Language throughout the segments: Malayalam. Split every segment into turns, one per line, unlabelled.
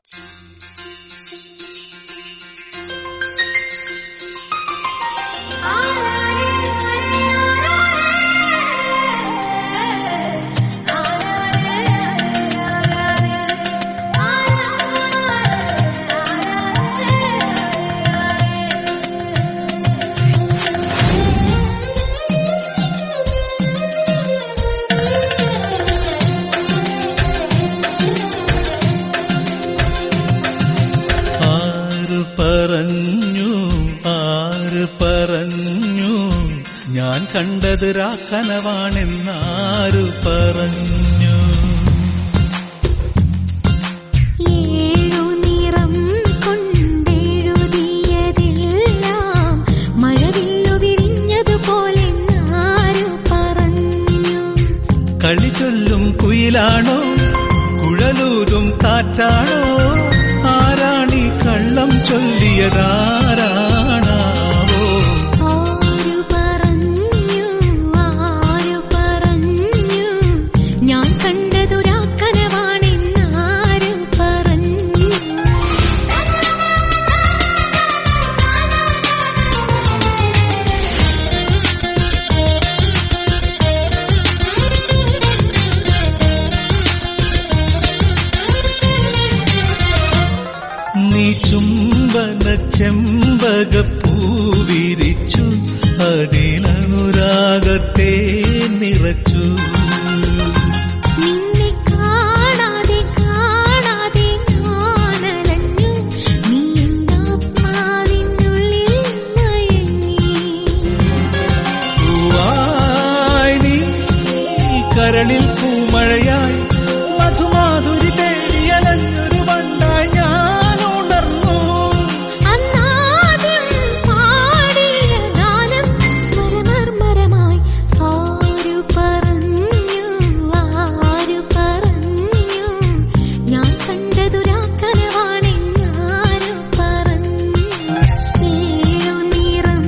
ആര് പറഞ്ഞു ആര് പറഞ്ഞു ഞാൻ കണ്ടത് രാക്കനവാണെന്നാര് പറഞ്ഞു
ഏഴു നിറം കൊണ്ടെഴുതിയതെല്ലാം മഴവില്ലു വിരിഞ്ഞതുപോലെ ആരു പറഞ്ഞു
കളി ചൊല്ലും കുയിലാണോ കുഴലൂതും കാറ്റാണോ ആരാണി കള്ളം ചൊല്ലിയതാരാണാവോ
ആരു പറഞ്ഞു ആരു പറഞ്ഞു ഞാൻ കണ്ടതൊരാക്കനവാണെന്നാരു പറഞ്ഞു
നീ ചുംബന ചെമ്പകപ്പൂവിരിച്ചു അതിലനുരാഗത്തെ നിറച്ചു
നിന്നെ കാണാതെ കാണാതെ ഞാനലഞ്ഞു നീ എന്നാത്മാവിനുള്ളിൽ മയങ്ങി
പൂവായി നീ കരളിൽ പൂമഴയായി മധുമാധുരി തേടിയലഞ്ഞൊരു വണ്ടായി ഞാൻ ഉണർന്നു
അന്നാദ്യം പാടിയ ഗാനം സ്വരമർമരമായി ആരു പറഞ്ഞു ആരു പറഞ്ഞു ഞാൻ കണ്ടതൊരാക്കനവാണെന്നാരു പറഞ്ഞു ഏഴു നിറം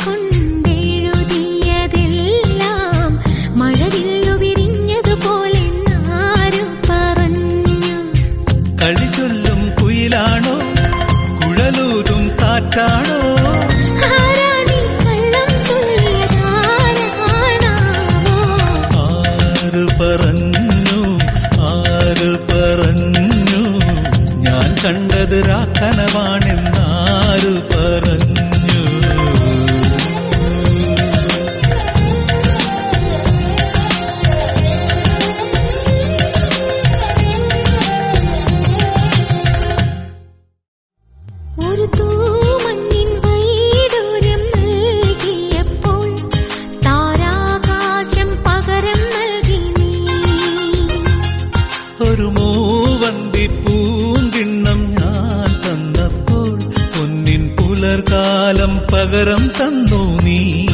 കൊണ്ടെഴുതിയതെല്ലാം മഴവില്ലു വിരിഞ്ഞതുപോലെ ആരു പറഞ്ഞു
കളി ചൊല്ലും കുയിലാണോ കുഴലൂതും കാറ്റാണോ
ആരാണി കള്ളം ചൊല്ലിയതാരാണാവോ
ആര് പറഞ്ഞു ആര് പറഞ്ഞു ഞാൻ കണ്ടത് രാക്കനവാണെന്നാര് പറഞ്ഞു
ഒരു തൂമഞ്ഞിൻ വൈഡൂര്യം നൽകിയപ്പോൾ താരാകാശം പകരം നൽകി നീ
ഒരു മൂവന്തി പൂങ്കിണ്ണം ഞാൻ തന്നപ്പോൾ പൊന്നിൻ പുലർകാലം പകരം തന്നു നീ